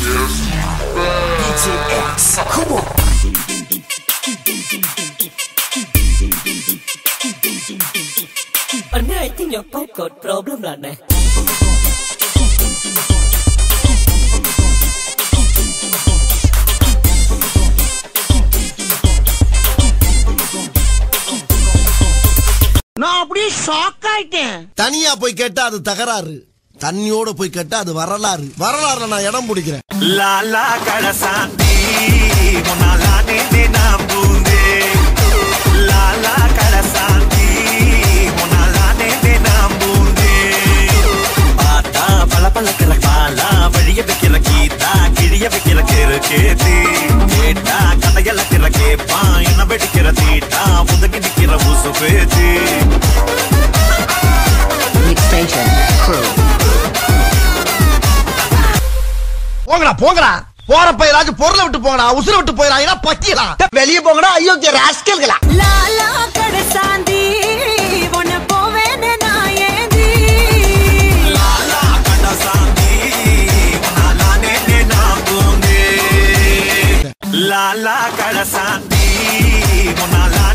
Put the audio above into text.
DJX, come on. அண்ணா I think your pipe got problem அண்ணே நான் அப்படியே ஷாக் ஆயிட்டேன் தனியா போய் கேட்டா அது தகராறு தண்ணியோட போய் கேட்டா அது வரலாறு வரலாறுல நான் இடம் பிடிக்கிறேன் லாலா கடசாந்தி முன்னாலா நின்று நாம் பூந்தே லாலா கடசாந்தி முன்னாலா நின்று நாம் பூந்தே பார்த்தா பல பழக்கிற காலா வழிய வைக்கிற கீதா கிழிய வைக்கிற கேரு கேத்தி கேட்டா கதையலக்கிற கேப்பா என்ன வெடிக்கிற தீட்டா உதகி நிக்கிற ஊசு பேச்சு Mixstation, crew. போங்கடா போங்கடா போறப்ப ஏதாச்சும் பொருளை விட்டு போங்கடா உசுர விட்டு போயிடா பத்தியலாம் வெளியே போங்கடா ஐயோ ராஸ்கல்களா லாலா கடசாந்தி உன்னை போவேன்னு நான் ஏந்தி லாலா கடசாந்தி முன்னாலா நின்று நாம் பூந்தே லாலா கடசாந்தி முன்னாலா